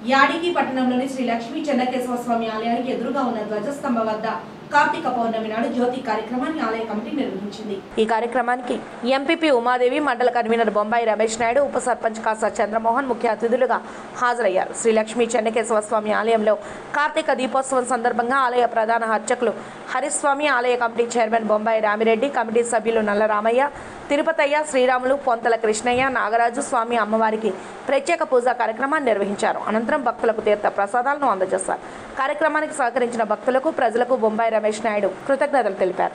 యాడికి పట్టణంలోని శ్రీ లక్ష్మీ చెన్నకేశవ స్వామి ఆలయానికి ఎదురుగా ఉన్న ధ్వజస్తంభ వద్ద కార్తీక పౌర్ణమి నాడు జ్యోతి కార్యక్రమాన్ని ఆలయ కమిటీ నిర్వహించింది ఈ కార్యక్రమానికి ఎంపీపీ ఉమాదేవి మండల కన్వీనర్ బొంబాయి రమేష్ నాయుడు ఉప సర్పంచ్ కాసా చంద్రమోహన్ ముఖ్య అతిథులుగా హాజరయ్యారు శ్రీ లక్ష్మీ చెన్నకేశవ స్వామి ఆలయంలో కార్తీక దీపోత్సవం సందర్భంగా ఆలయ ప్రధాన అర్చకులు హరిస్వామి ఆలయ committee chairman Bombay Ramireddy committee సభ్యులు నల్లరామయ్య తిరుపతయ్య శ్రీరాములు పొంతల కృష్ణయ్య నాగరాజు స్వామి అమ్మవారికి ప్రత్యేక పూజా కార్యక్రమాన్ని నిర్వహించారు అనంతరం భక్తులకు తీర్థ ప్రసాదాలను అందజేశారు కార్యక్రమానికి సహకరించిన భక్తులకు ప్రజలకు బొంబాయి రమేష్ నాయుడు కృతజ్ఞతలు తెలిపారు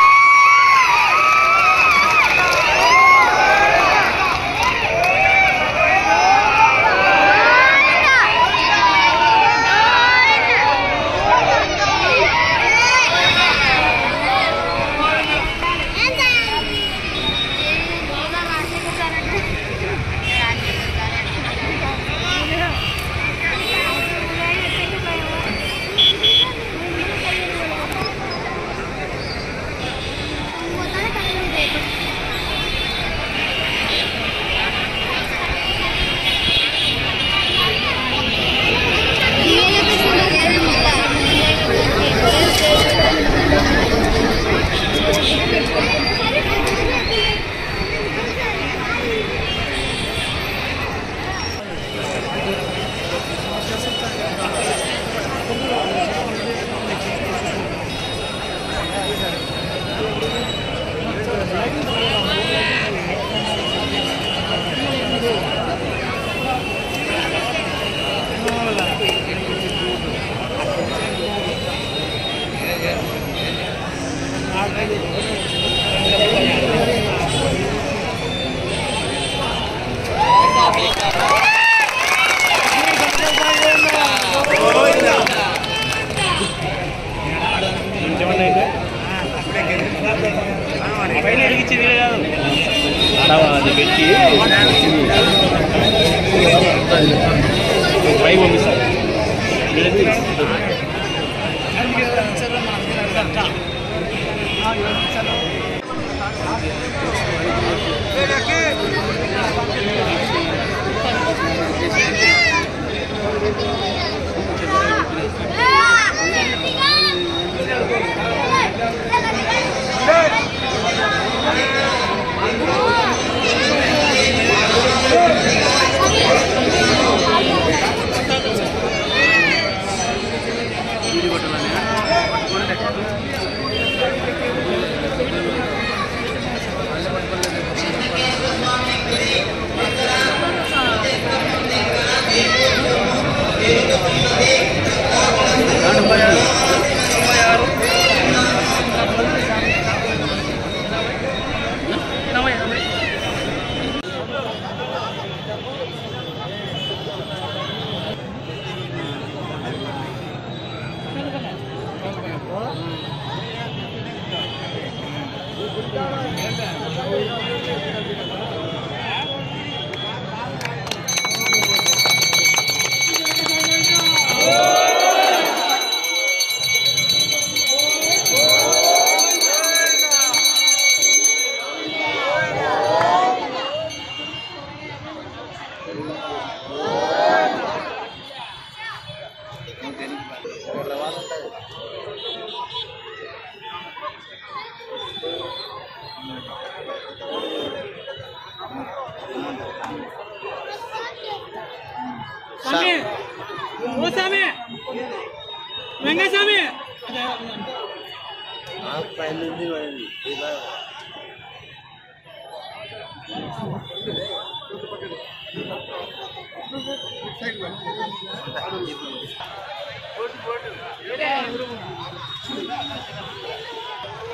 అది పెట్టి పై పంపిస్తారు స్వామి ఓ స్వామి వెంగ స్వామి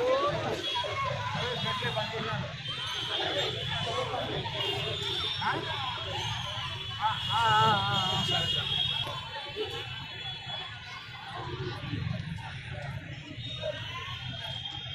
ఆ